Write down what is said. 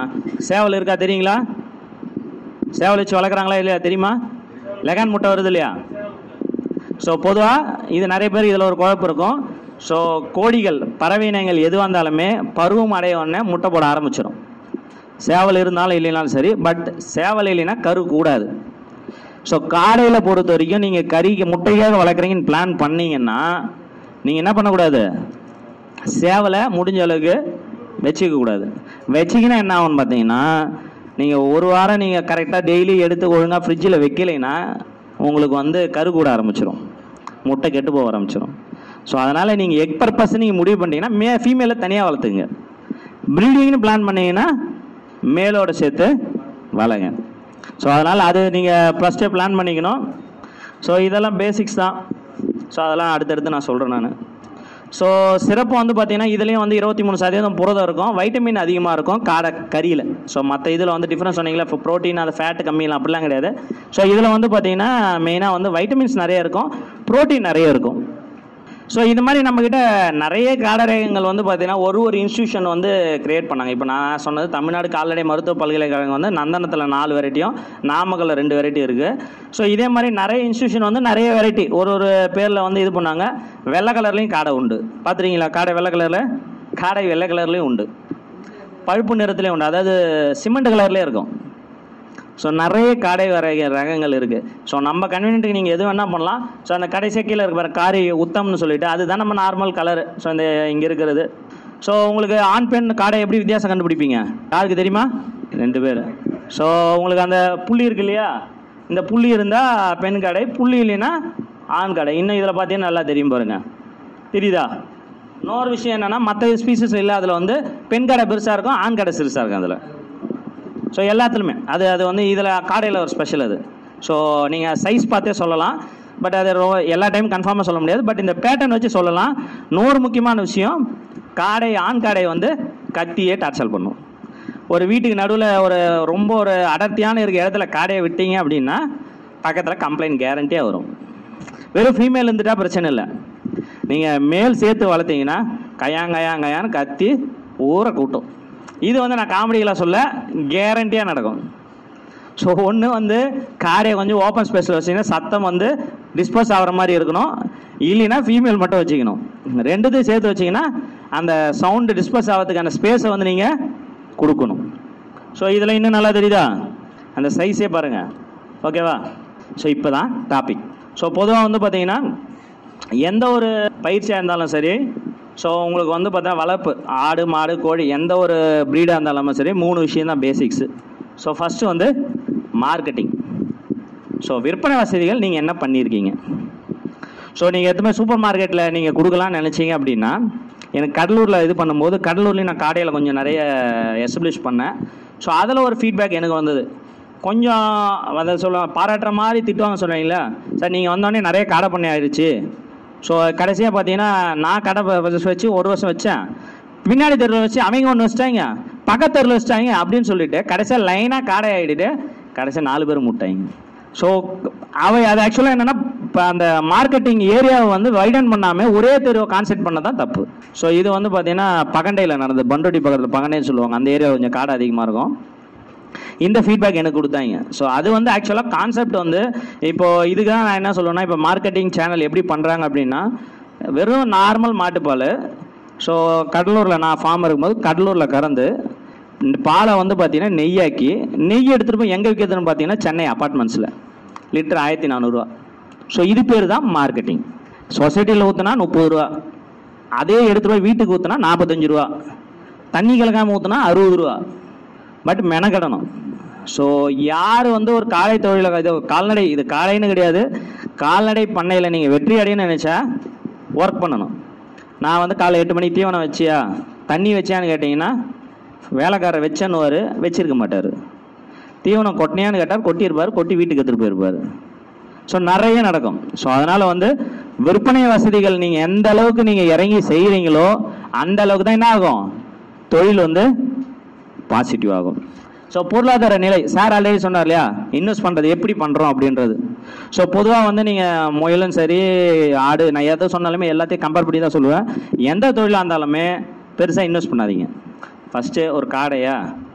சேவல் இருக்கா தெரியுங்களா சேவல் வச்சு வளர்க்குறாங்களா இல்லையா தெரியுமா லெகான் முட்டை வருது இல்லையா ஸோ பொதுவாக இது நிறைய பேர் இதில் ஒரு குழப்பம் இருக்கும் ஸோ கோழிகள் பறவை இனங்கள் எதுவாக இருந்தாலுமே பருவம் அடைய உடனே முட்டை போட ஆரம்பிச்சிடும் சேவல் இருந்தாலும் இல்லைனாலும் சரி பட் சேவல் இல்லைன்னா கரு கூடாது ஸோ காடையில் பொறுத்த வரைக்கும் நீங்கள் கறிக்கு முட்டைக்காக வளர்க்குறீங்கன்னு பிளான் பண்ணீங்கன்னா நீங்கள் என்ன பண்ணக்கூடாது சேவலை முடிஞ்ச அளவுக்கு வச்சுக்க கூடாது வச்சிங்கன்னா என்ன ஆகும்னு பார்த்தீங்கன்னா நீங்கள் ஒரு வாரம் நீங்கள் கரெக்டாக டெய்லி எடுத்து ஒழுங்காக ஃப்ரிட்ஜில் வைக்கலைன்னா உங்களுக்கு வந்து கரு கூட ஆரம்பிச்சிடும் முட்டை கெட்டு போக ஆரம்பிச்சிடும் ஸோ அதனால் நீங்கள் எக் பர்பஸ் நீங்கள் முடிவு பண்ணிட்டீங்கன்னா மே ஃபீமேலை தனியாக வளர்த்துங்க ப்ரீடிங்னு பிளான் பண்ணீங்கன்னா மேலோட சேர்த்து வளங்க ஸோ அதனால் அது நீங்கள் ஃபஸ்ட்டே பிளான் பண்ணிக்கணும் ஸோ இதெல்லாம் பேசிக்ஸ் தான் ஸோ அதெல்லாம் அடுத்தடுத்து நான் சொல்கிறேன் நான் ஸோ சிறப்பு வந்து பார்த்தீங்கன்னா இதுலேயும் வந்து இருபத்தி மூணு சதவீதம் புரதம் இருக்கும் வைட்டமின் அதிகமாக இருக்கும் காடை கறியில் ஸோ மற்ற இதில் வந்து டிஃப்ரென்ஸ் சொன்னீங்களா இப்போ ப்ரோட்டீன் அது ஃபேட் கம்மியெல்லாம் அப்படிலாம் கிடையாது ஸோ இதில் வந்து பார்த்தீங்கன்னா மெயினாக வந்து வைட்டமின்ஸ் நிறைய இருக்கும் ப்ரோட்டீன் நிறைய இருக்கும் ஸோ இது மாதிரி நம்மக்கிட்ட நிறைய காடரேகங்கள் வந்து பார்த்தீங்கன்னா ஒரு ஒரு இன்ஸ்டியூஷன் வந்து கிரியேட் பண்ணாங்க இப்போ நான் சொன்னது தமிழ்நாடு கால்நடை மருத்துவ பல்கலைக்கழகம் வந்து நந்தனத்தில் நாலு வெரைட்டியும் நாமக்கல்ல ரெண்டு வெரைட்டி இருக்குது ஸோ இதே மாதிரி நிறைய இன்ஸ்டியூஷன் வந்து நிறைய வெரைட்டி ஒரு ஒரு பேரில் வந்து இது பண்ணாங்க வெள்ளை கலர்லேயும் காடை உண்டு பார்த்துறீங்களா காடை வெள்ளை கலரில் காடை வெள்ளை கலர்லேயும் உண்டு பழுப்பு நிறத்துலேயும் உண்டு அதாவது சிமெண்ட் கலர்லேயே இருக்கும் ஸோ நிறைய காடை வரை ரகங்கள் இருக்குது ஸோ நம்ம கன்வீனியன்ட்டுக்கு நீங்கள் எது வேணால் பண்ணலாம் ஸோ அந்த கடைசி கீழே இருக்க பாரு காரி உத்தம்னு சொல்லிட்டு அதுதான் நம்ம நார்மல் கலர் ஸோ இந்த இங்கே இருக்கிறது ஸோ உங்களுக்கு ஆண் பெண் காடை எப்படி வித்தியாசம் கண்டுபிடிப்பீங்க யாருக்கு தெரியுமா ரெண்டு பேர் ஸோ உங்களுக்கு அந்த புள்ளி இருக்கு இல்லையா இந்த புள்ளி இருந்தால் பெண் கடை புள்ளி இல்லைன்னா ஆண் கடை இன்னும் இதில் பார்த்தீங்கன்னா நல்லா தெரியும் பாருங்க தெரியுதா இன்னொரு விஷயம் என்னென்னா மற்ற ஸ்பீசஸ் இல்லை அதில் வந்து பெண் கடை பெருசாக இருக்கும் ஆண் கடை சிறுசாக இருக்கும் அதில் ஸோ எல்லாத்துலையுமே அது அது வந்து இதில் காடையில் ஒரு ஸ்பெஷல் அது ஸோ நீங்கள் சைஸ் பார்த்தே சொல்லலாம் பட் அது ரொ எல்லா டைம் கன்ஃபார்மாக சொல்ல முடியாது பட் இந்த பேட்டர்ன் வச்சு சொல்லலாம் நூறு முக்கியமான விஷயம் காடை ஆண் காடை வந்து கத்தியே டார்ச்சல் பண்ணும் ஒரு வீட்டுக்கு நடுவில் ஒரு ரொம்ப ஒரு அடர்த்தியான இருக்க இடத்துல காடையை விட்டீங்க அப்படின்னா பக்கத்தில் கம்ப்ளைண்ட் கேரண்டியாக வரும் வெறும் ஃபீமேல் இருந்துட்டா பிரச்சனை இல்லை நீங்கள் மேல் சேர்த்து வளர்த்தீங்கன்னா கயாங் கயாங் கயான்னு கத்தி ஊரை கூட்டும் இது வந்து நான் காமெடிகளாக சொல்ல கேரண்டியாக நடக்கும் ஸோ ஒன்று வந்து காரையை கொஞ்சம் ஓப்பன் ஸ்பேஸில் வச்சிங்கன்னா சத்தம் வந்து டிஸ்போஸ் ஆகிற மாதிரி இருக்கணும் இல்லைன்னா ஃபீமேல் மட்டும் வச்சுக்கணும் ரெண்டுத்தையும் சேர்த்து வச்சிங்கன்னா அந்த சவுண்டு டிஸ்போஸ் ஆகிறதுக்கான ஸ்பேஸை வந்து நீங்கள் கொடுக்கணும் ஸோ இதில் இன்னும் நல்லா தெரியுதா அந்த சைஸே பாருங்கள் ஓகேவா ஸோ இப்போ தான் டாபிக் ஸோ பொதுவாக வந்து பார்த்தீங்கன்னா எந்த ஒரு பயிற்சியாக இருந்தாலும் சரி ஸோ உங்களுக்கு வந்து பார்த்தா வளர்ப்பு ஆடு மாடு கோழி எந்த ஒரு ப்ரீடாக இருந்தாலும் சரி மூணு விஷயம் தான் பேசிக்ஸு ஸோ ஃபஸ்ட்டு வந்து மார்க்கெட்டிங் ஸோ விற்பனை வசதிகள் நீங்கள் என்ன பண்ணியிருக்கீங்க ஸோ நீங்கள் எதுவுமே சூப்பர் மார்க்கெட்டில் நீங்கள் கொடுக்கலாம்னு நினச்சிங்க அப்படின்னா எனக்கு கடலூரில் இது பண்ணும்போது கடலூர்லேயும் நான் காடையில் கொஞ்சம் நிறைய எஸ்டப்ளிஷ் பண்ணேன் ஸோ அதில் ஒரு ஃபீட்பேக் எனக்கு வந்தது கொஞ்சம் அதை சொல்ல பாராட்டுற மாதிரி திட்டுவாங்க சொல்லுவீங்களா சார் நீங்கள் வந்தோடனே நிறைய கடை பண்ணி ஆயிடுச்சு ஸோ கடைசியாக பார்த்தீங்கன்னா நான் கடை வ- வச்சு ஒரு வருஷம் வச்சேன் பின்னாடி தெருவில் வச்சு அவங்க ஒன்று வச்சிட்டாங்க பக்கத்து தெருவில் வச்சிட்டாங்க அப்படின்னு சொல்லிட்டு கடைசியாக லைனாக காடை ஆகிடுட்டு கடைசியாக நாலு பேர் முட்டாங்க ஸோ அவை அது ஆக்சுவலாக என்னென்னா இப்போ அந்த மார்க்கெட்டிங் ஏரியாவை வந்து வைடன் பண்ணாமல் ஒரே தெருவை கான்செப்ட் பண்ண தான் தப்பு ஸோ இது வந்து பார்த்தீங்கன்னா பகண்டையில் நடந்தது பண்டோட்டி பக்கத்தில் பகண்டைன்னு சொல்லுவாங்க அந்த ஏரியா கொஞ்சம் காடை அதிகமாக இருக்கும் இந்த ஃபீட்பேக் எனக்கு கொடுத்தாங்க ஸோ அது வந்து ஆக்சுவலாக கான்செப்ட் வந்து இப்போ இதுக்கு தான் நான் என்ன சொல்லுவேன்னா இப்போ மார்க்கெட்டிங் சேனல் எப்படி பண்ணுறாங்க அப்படின்னா வெறும் நார்மல் மாட்டுப்பால் ஸோ கடலூரில் நான் ஃபார்ம் இருக்கும்போது கடலூரில் கறந்து இந்த பாலை வந்து பார்த்தீங்கன்னா நெய்யாக்கி நெய் எடுத்துகிட்டு போய் எங்கே விற்கிறதுன்னு பார்த்தீங்கன்னா சென்னை அப்பார்ட்மெண்ட்ஸில் லிட்டர் ஆயிரத்தி நானூறுரூவா ஸோ இது பேர் தான் மார்க்கெட்டிங் சொசைட்டியில் ஊற்றுனா முப்பது ரூபா அதே எடுத்துகிட்டு போய் வீட்டுக்கு ஊற்றுனா நாற்பத்தஞ்சு ரூபா தண்ணி கலக்காமல் ஊற்றுனா அறுபது ரூபா பட் மெனக்கடணும் ஸோ யார் வந்து ஒரு காலை தொழில இது கால்நடை இது காலைன்னு கிடையாது கால்நடை பண்ணையில் நீங்கள் வெற்றி அடையணும்னு நினச்சா ஒர்க் பண்ணணும் நான் வந்து காலை எட்டு மணிக்கு தீவனம் வச்சியா தண்ணி வச்சியான்னு கேட்டிங்கன்னா வேலைக்காரர் வச்சேன்னுவார் வச்சிருக்க மாட்டார் தீவனம் கொட்டினியான்னு கேட்டார் கொட்டியிருப்பார் கொட்டி வீட்டுக்கு எடுத்துகிட்டு போயிருப்பார் ஸோ நிறைய நடக்கும் ஸோ அதனால் வந்து விற்பனை வசதிகள் நீங்கள் எந்த அளவுக்கு நீங்கள் இறங்கி செய்கிறீங்களோ அந்த அளவுக்கு தான் என்ன ஆகும் தொழில் வந்து பாசிட்டிவ் ஆகும் ஸோ பொருளாதார நிலை சார் ஆல்ரெடி சொன்னார் இல்லையா இன்வெஸ்ட் பண்ணுறது எப்படி பண்ணுறோம் அப்படின்றது ஸோ பொதுவாக வந்து நீங்கள் முயலும் சரி ஆடு நான் எதை சொன்னாலுமே எல்லாத்தையும் கம்பேர் பண்ணி தான் சொல்லுவேன் எந்த தொழிலாக இருந்தாலுமே பெருசாக இன்வெஸ்ட் பண்ணாதீங்க ஃபஸ்ட்டு ஒரு காடையா